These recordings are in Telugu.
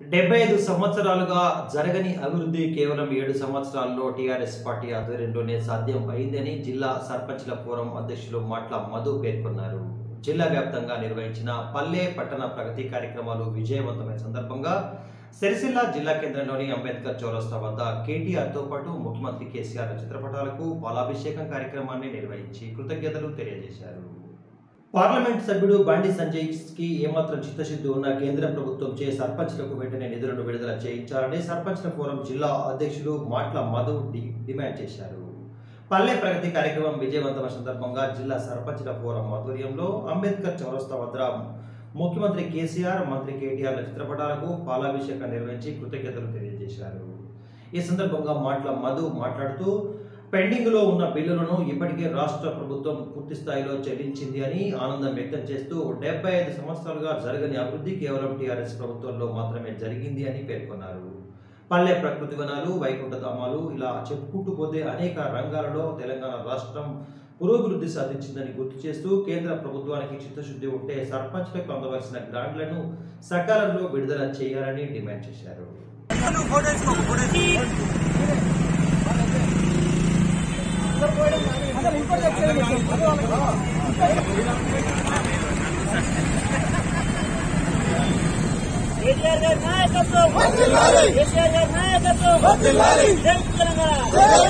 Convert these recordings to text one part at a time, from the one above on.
డెబ్బై ఐదు సంవత్సరాలుగా జరగని అభివృద్ధి కేవలం ఏడు సంవత్సరాల్లో టీఆర్ఎస్ పార్టీ ఆధ్వర్యంలోనే సాధ్యం అయిందని జిల్లా సర్పంచ్ల ఫోరం అధ్యక్షులు మాట్ల మధు పేర్కొన్నారు జిల్లా వ్యాప్తంగా నిర్వహించిన పల్లె పట్టణ ప్రగతి కార్యక్రమాలు విజయవంతమైన సందర్భంగా సిరిసిల్ల జిల్లా కేంద్రంలోని అంబేద్కర్ చౌరస్తా వద్ద కేటీఆర్తో పాటు ముఖ్యమంత్రి కేసీఆర్ చిత్రపటాలకు పాలాభిషేకం కార్యక్రమాన్ని నిర్వహించి కృతజ్ఞతలు తెలియజేశారు పార్లమెంట్ సభ్యుడు బండి సంజయ్ కి ఏమాత్రం చిత్తశుద్ధి ఉన్న కేంద్ర ప్రభుత్వం చే సర్పంచ్లకు వెంటనే నిధులను విడుదల చేయించాలని సర్పంచ్ల ఫోరం జిల్లా అధ్యక్షులు మాట్ల మధు డి- డిమాండ్ చేశారు పల్లె ప్రగతి కార్యక్రమం విజయవంతమైన సందర్భంగా జిల్లా సర్పంచ్ల ఫోరం ఆధ్వర్యంలో అంబేద్కర్ చౌరస్తా వద్ద ముఖ్యమంత్రి కేసీఆర్ మంత్రి కేటీఆర్ల చిత్రపటాలకు పాలాభిషేకం నిర్వహించి కృతజ్ఞతలు తెలియజేశారు ఈ సందర్భంగా మాట్ల మధు మాట్లాడుతూ పెండింగ్ లో ఉన్న బిల్లులను ఇప్పటికే రాష్ట్ర ప్రభుత్వం పూర్తి స్థాయిలో చెల్లించింది అని ఆనందం వ్యక్తం చేస్తూ డెబ్బై ఐదు సంవత్సరాలుగా జరగని అభివృద్ధి కేవలం టీఆర్ఎస్ ప్రభుత్వంలో మాత్రమే జరిగింది అని పేర్కొన్నారు పల్లె ప్రకృతి వనాలు వైకుంఠ ధామాలు ఇలా చెప్పుకుంటూ పోతే అనేక రంగాలలో తెలంగాణ రాష్ట్రం పురోభివృద్ధి సాధించిందని గుర్తు చేస్తూ కేంద్ర ప్రభుత్వానికి చిత్తశుద్ధి ఉంటే సర్పంచ్లకు అందవలసిన గ్రాంట్లను సకాలంలో విడుదల చేయాలని డిమాండ్ చేశారు కేసీఆర్ గారి నాయకత్వం కేసీఆర్ గారి నాయకత్వం జై తెలంగాణ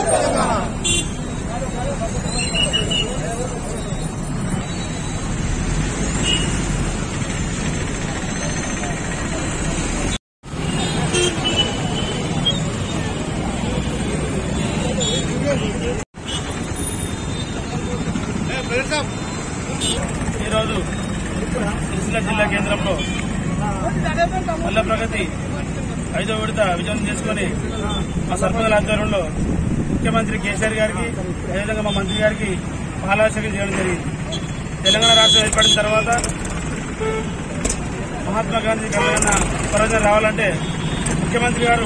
ఈరోజు సిరిసిల్ల జిల్లా కేంద్రంలో పల్లె ప్రగతి ఐదో విడత విజయం చేసుకుని మా సర్పంచుల ఆధ్వర్యంలో ముఖ్యమంత్రి కేసీఆర్ గారికి అదేవిధంగా మా మంత్రి గారికి పాలాభిషేకం చేయడం జరిగింది తెలంగాణ రాష్ట్రం ఏర్పడిన తర్వాత మహాత్మా గాంధీ కలగన్న స్వరాజ్యం రావాలంటే ముఖ్యమంత్రి గారు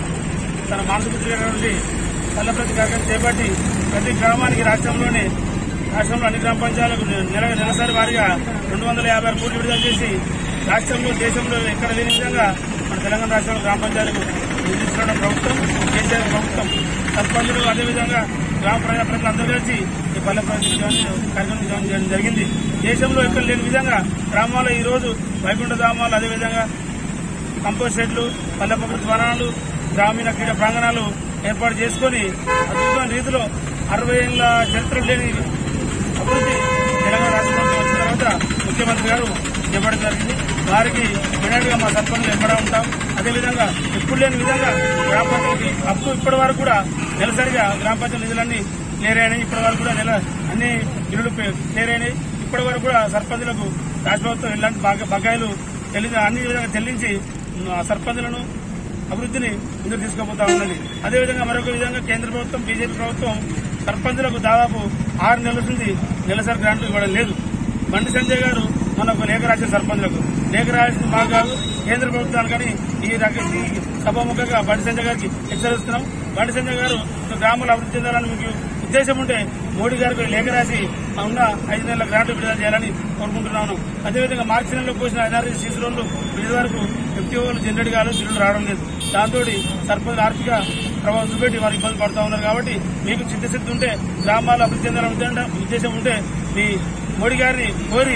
తన మానసిక నుండి పల్లె ప్రతి కార్యక్రమం చేపట్టి ప్రతి గ్రామానికి రాష్ట్రంలోని రాష్ట్రంలో అన్ని గ్రామ పంచాయతీలకు నెల నెలసరి వారీగా రెండు వందల యాభై ఆరు కోట్లు విడుదల చేసి రాష్ట్రంలో దేశంలో ఎక్కడ లేని విధంగా మన తెలంగాణ రాష్ట్రంలో గ్రామ పంచాయతీలకు నిధులిస్తున్న ప్రభుత్వం కేసీఆర్ ప్రభుత్వం సర్పంచులు అదేవిధంగా గ్రామ ప్రజా ప్రజలు అందరూ కలిసి ఈ పల్లె ప్రగతి విజయాన్ని కార్యక్రమం విజయం చేయడం జరిగింది దేశంలో ఎక్కడ లేని విధంగా గ్రామాల్లో ఈ రోజు వైకుంఠ ధామాలు అదేవిధంగా కంపోస్ట్ షెడ్లు పల్లె ప్రకృతి వనాలు గ్రామీణ క్రీడా ప్రాంగణాలు ఏర్పాటు చేసుకుని అద్భుతమైన రీతిలో అరవై ఏళ్ల చరిత్ర లేని అభివృద్ధి తెలంగాణ రాష్ట్ర ప్రభుత్వం వచ్చిన తర్వాత ముఖ్యమంత్రి గారు చెప్పడం జరిగింది వారికి వినట్టుగా మా సర్పంచులు ఎక్కడ ఉంటాం అదేవిధంగా ఎప్పుడు లేని విధంగా గ్రామ పంచాయతీ అప్పు ఇప్పటి వరకు కూడా నెలసరిగా గ్రామ పంచాయతీ నిధులన్నీ క్లియర్ అయినాయి ఇప్పటి వరకు కూడా నెల అన్ని బిల్లులు క్లియర్ అయినాయి ఇప్పటి వరకు కూడా సర్పంచులకు రాష్ట్ర ప్రభుత్వం ఇలాంటి బగా- బకాయిలు చెల్లి అన్ని విధంగా చెల్లించి ఆ సర్పంచులను అభివృద్ధిని ముందుకు తీసుకుపోతా ఉన్నది అదేవిధంగా మరొక విధంగా కేంద్ర ప్రభుత్వం బీజేపీ ప్రభుత్వం సర్పంచులకు దాదాపు ఆరు నెలల నుండి నెలసరి గ్రాంట్లు ఇవ్వడం లేదు బండి సంజయ్ గారు మనకు లేఖ రాసిన సర్పంచులకు లేఖ రాసిన మాకు కాదు కేంద్ర ప్రభుత్వానికి కానీ ఈ రక ఈ సభాముఖంగా బండి సంజయ్ గారికి హెచ్చరిస్తున్నాం బండి సంజయ్ గారు గ్రామాలు అభివృద్ధి చెందాలని మీకు ఉద్దేశం ఉంటే మోడీ గారికి లేఖ రాసి ఉన్న ఐదు నెలల గ్రాంట్లు విడుదల చేయాలని కోరుకుంటున్నాను అదేవిధంగా మార్చి నెలలో పోసిన ఎన్ఆర్జీ సీసీ లోన్లు విడుదల వరకు ఎఫ్టీఓలు జనరేట్ కాలేదు బిల్లులు రావడం లేదు దాంతో సర్పంచ్ ఆర్థిక ప్రభావం చూపెట్టి వారు ఇబ్బంది పడుతూ ఉన్నారు కాబట్టి మీకు చిత్తశుద్ధి ఉంటే గ్రామాలు అభివృద్ధి చెందాలని ఉద్దేశం- ఉద్దేశం ఉంటే మీ మోడీ గారిని కోరి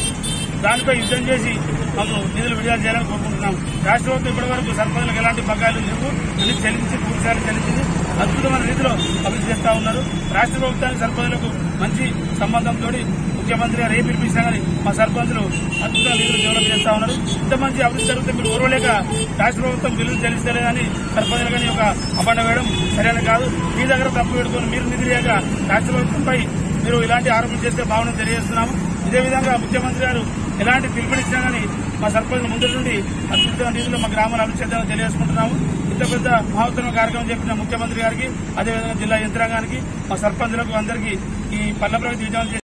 దానిపై యుద్ధం చేసి మాకు నిధులు విడుదల చేయాలని కోరుకుంటున్నాం రాష్ట్ర ప్రభుత్వం ఇప్పటి వరకు సర్పంచులకు ఎలాంటి బకాయిలు లేవు అన్ని చెల్లించి పూర్తిసారి చెల్లించింది అద్భుతమైన రీతిలో అభివృద్ధి చేస్తా ఉన్నారు రాష్ట్ర ప్రభుత్వానికి సర్పంచులకు మంచి సంబంధంతో ముఖ్యమంత్రి గారు ఏ పిలిపించినా కానీ మా సర్పంచులు అద్భుతమైన రీతిలో డెవలప్ చేస్తా ఉన్నారు ఇంత మంచి అభివృద్ధి జరిగితే మీరు ఓర్వలేక రాష్ట్ర ప్రభుత్వం బిల్లులు చెల్లిస్తలేదని సర్పంచులు కానీ ఒక అబండ వేయడం సరైన కాదు మీ దగ్గర తప్పు పెట్టుకుని మీరు నిధులు లేక రాష్ట్ర ప్రభుత్వంపై మీరు ఇలాంటి ఆరోపణలు చేస్తే బాగుందని తెలియజేస్తున్నాము ఇదే విధంగా ముఖ్యమంత్రి గారు ఎలాంటి పిలుపునిచ్చినా కానీ మా సర్పంచ్ ముందు నుండి అద్భుతమైన రీతిలో మా గ్రామాలు అభివృద్ధి చేద్దామని తెలియజేసుకుంటున్నాము ఇంత పెద్ద మహోత్తమ కార్యక్రమం చెప్పిన ముఖ్యమంత్రి గారికి అదేవిధంగా జిల్లా యంత్రాంగానికి మా సర్పంచులకు అందరికీ ఈ పల్లె ప్రగతి విజయం చేసి